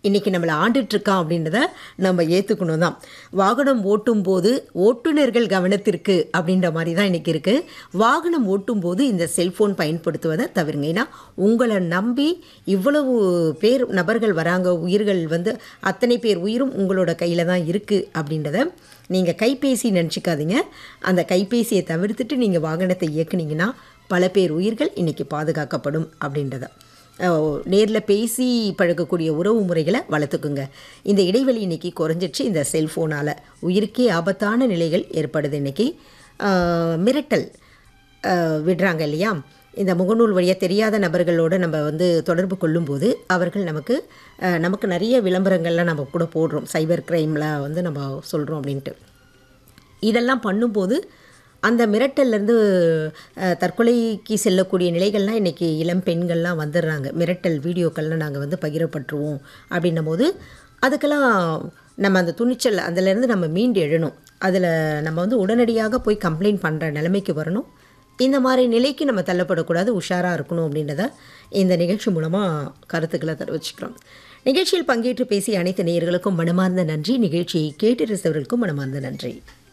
இன்றைக்கி நம்மளை ஆண்டுட்ருக்கான் அப்படின்றத நம்ம ஏற்றுக்கணும் தான் வாகனம் ஓட்டும் போது ஓட்டுநர்கள் கவனத்திற்கு அப்படின்ற மாதிரி தான் இன்றைக்கி இருக்குது வாகனம் ஓட்டும் போது இந்த செல்ஃபோன் பயன்படுத்துவதை தவிருங்க ஏன்னா உங்களை நம்பி இவ்வளவு பேர் நபர்கள் வராங்க உயிர்கள் வந்து அத்தனை பேர் உயிரும் உங்களோட கையில் தான் இருக்குது அப்படின்றத நீங்கள் கைபேசி நினச்சிக்காதீங்க அந்த கைபேசியை தவிர்த்துட்டு நீங்கள் வாகனத்தை இயக்குனீங்கன்னா பல பேர் உயிர்கள் இன்றைக்கி பாதுகாக்கப்படும் அப்படின்றத நேரில் பேசி பழகக்கூடிய உறவு முறைகளை வளர்த்துக்குங்க இந்த இடைவெளி இன்றைக்கி குறைஞ்சிச்சு இந்த செல்ஃபோனால் உயிருக்கே ஆபத்தான நிலைகள் ஏற்படுது இன்றைக்கி மிரட்டல் அஹ், விடுறாங்க இல்லையா இந்த முகநூல் வழியாக தெரியாத நபர்களோடு நம்ம வந்து தொடர்பு கொள்ளும்போது அவர்கள் நமக்கு அஹ், நமக்கு நிறைய விளம்பரங்கள்லாம் நம்ம கூட போடுறோம் சைபர் க்ரைமில் வந்து நம்ம சொல்கிறோம் அப்படின்ட்டு இதெல்லாம் பண்ணும்போது அந்த மிரட்டல்லேருந்து அஹ், தற்கொலைக்கு செல்லக்கூடிய நிலைகள்லாம் இன்றைக்கி இளம் பெண்கள்லாம் வந்துடுறாங்க மிரட்டல் வீடியோக்கள்லாம் நாங்கள் வந்து பகிரப்பட்டுருவோம் அப்படின்னும் போது அதுக்கெல்லாம் நம்ம அந்த துணிச்சல் அதிலேருந்து நம்ம மீண்டு எழணும் அதில் நம்ம வந்து உடனடியாக போய் கம்ப்ளைண்ட் பண்ணுற நிலைமைக்கு வரணும் இந்த மாதிரி நிலைக்கு நம்ம தள்ளப்படக்கூடாது உஷாராக இருக்கணும் அப்படின்றத இந்த நிகழ்ச்சி மூலமாக கருத்துக்களை தெரிவிச்சுக்கிறோம் நிகழ்ச்சியில் பங்கேற்று பேசிய அனைத்து நேயர்களுக்கும் மனமார்ந்த நன்றி நிகழ்ச்சியை கேட்டு ரசித்தவர்களுக்கும் மனமார்ந்த நன்றி